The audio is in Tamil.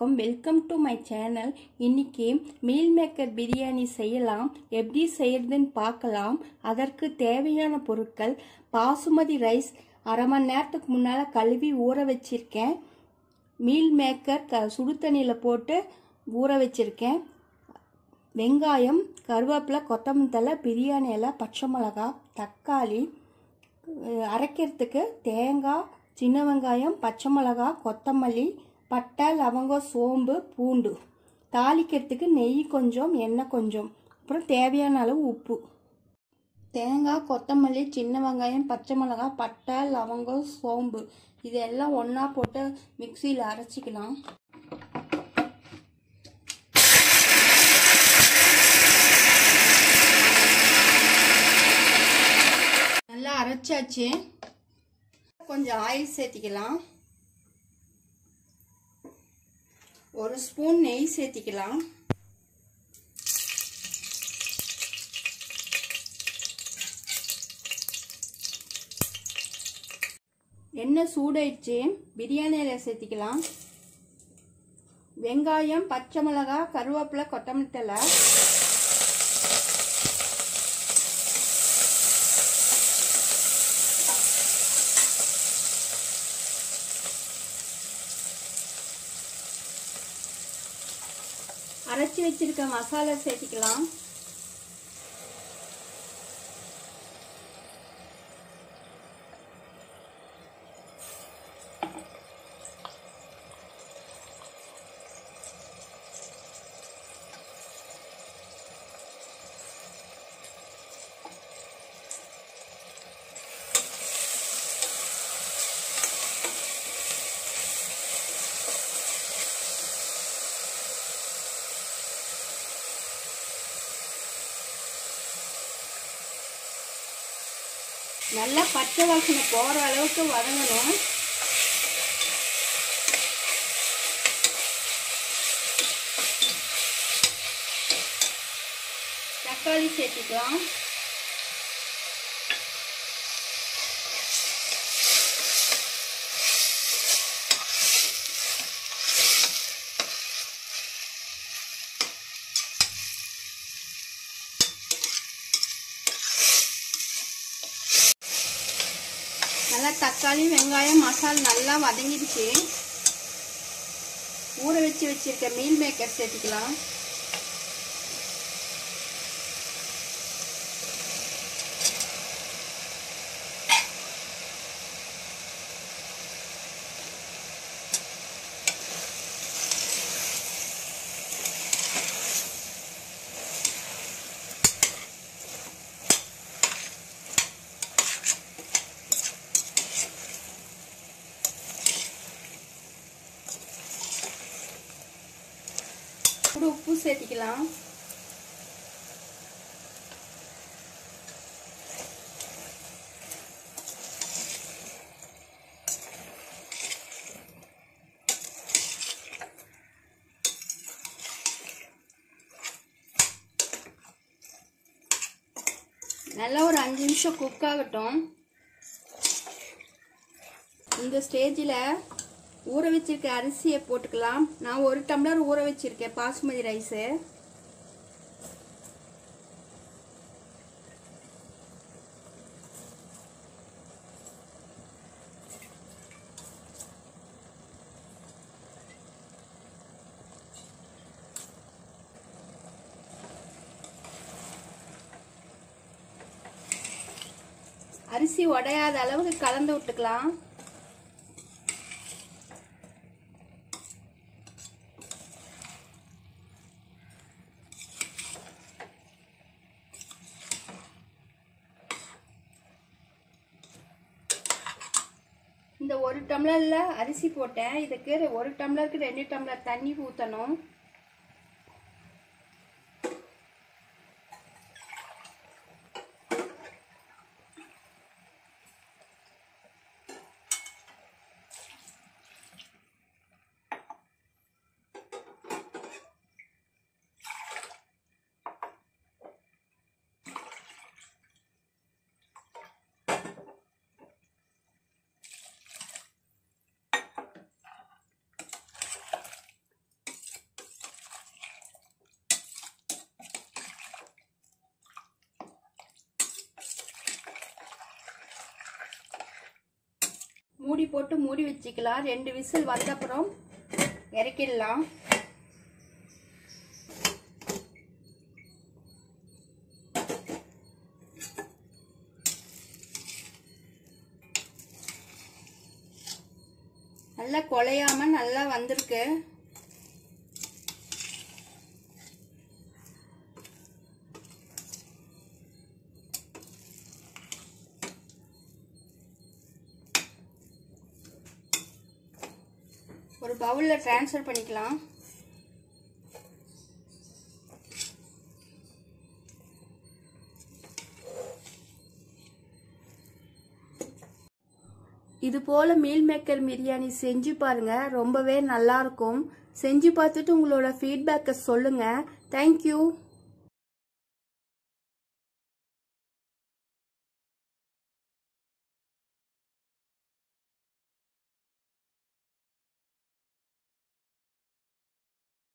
வணக்கம் வெல்கம் டு மை சேனல் இன்னைக்கு மீல் மேக்கர் பிரியாணி செய்யலாம் எப்படி செய்யறதுன்னு பார்க்கலாம் அதற்கு தேவையான பொருட்கள் பாசுமதி ரைஸ் அரை மணி நேரத்துக்கு முன்னால் கழுவி ஊற வச்சிருக்கேன் மீல் மேக்கர் க சுடு தண்ணியில் போட்டு ஊற வச்சிருக்கேன் வெங்காயம் கருவேப்பிலை கொத்தமல்லி தழை பிரியாணி இலை பச்சை மிளகாய் தக்காளி அஹ் அரைக்கிறதுக்கு தேங்காய் சின்ன வெங்காயம் பச்சை மிளகாய் கொத்தமல்லி பட்டை லவங்கம் சோம்பு பூண்டு தாளிக்கிறதுக்கு நெய் கொஞ்சம் எண்ணெய் கொஞ்சம் அப்புறம் தேவையான அளவு உப்பு தேங்காய் கொத்தமல்லி சின்ன வெங்காயம் பச்சை மிளகாய் பட்டை லவங்கம் சோம்பு இதெல்லாம் ஒன்றா போட்டு மிக்சியில் அரைச்சிக்கலாம் நல்லா அரைச்சாச்சு கொஞ்சம் ஆயில் சேர்த்திக்கலாம் ஒரு ஸ்பூன் நெய் சேர்த்திக்கலாம் எண்ணெய் சூடாயிடுச்சு பிரியாணி இலை சேர்த்திக்கலாம் வெங்காயம் பச்சை மிளகாய் கருவேப்பிலை கொத்தமல்லி தழை அரைச்சி வச்சிருக்க மசாலா சேர்த்திக்கலாம் நல்லா பச்சை வாசனை போகிற அளவுக்கு வதங்கணும் தக்காளி சேர்த்துக்கலாம் நல்லா தக்காளி வெங்காயம் மசாலா நல்லா வதங்கிடுச்சு ஊற வச்சு வச்சிருக்க மீல் மேக்கர் சேர்த்துக்கலாம் கூட உப்பு சேர்த்திக்கலாம் நல்லா ஒரு அஞ்சு நிமிஷம் குக் ஆகட்டும் இந்த ஸ்டேஜில் ஊற வச்சிருக்க அரிசியை போட்டுக்கலாம் நான் ஒரு டம்ளர் ஊற வச்சிருக்கேன் பாசுமதி ரைஸு அரிசி உடையாத அளவுக்கு கலந்து விட்டுக்கலாம் இந்த ஒரு டம்ளர்ல அரிசி போட்டேன் இதுக்கு ஒரு டம்ளருக்கு ரெண்டு டம்ளர் தண்ணி ஊற்றணும் மூடி போட்டு மூடி வச்சுக்கலாம் ரெண்டு விசில் வந்தப்புறம் இறக்கிடலாம் நல்லா குலையாம நல்லா வந்திருக்கு ஒரு பவுலில் ட்ரான்ஸ்ஃபர் பண்ணிக்கலாம் இது போல் மீல் மேக்கர் பிரியாணி செஞ்சு பாருங்க ரொம்பவே நல்லா இருக்கும் செஞ்சு பார்த்துட்டு உங்களோட ஃபீட்பேக்கை சொல்லுங்க தேங்க்யூ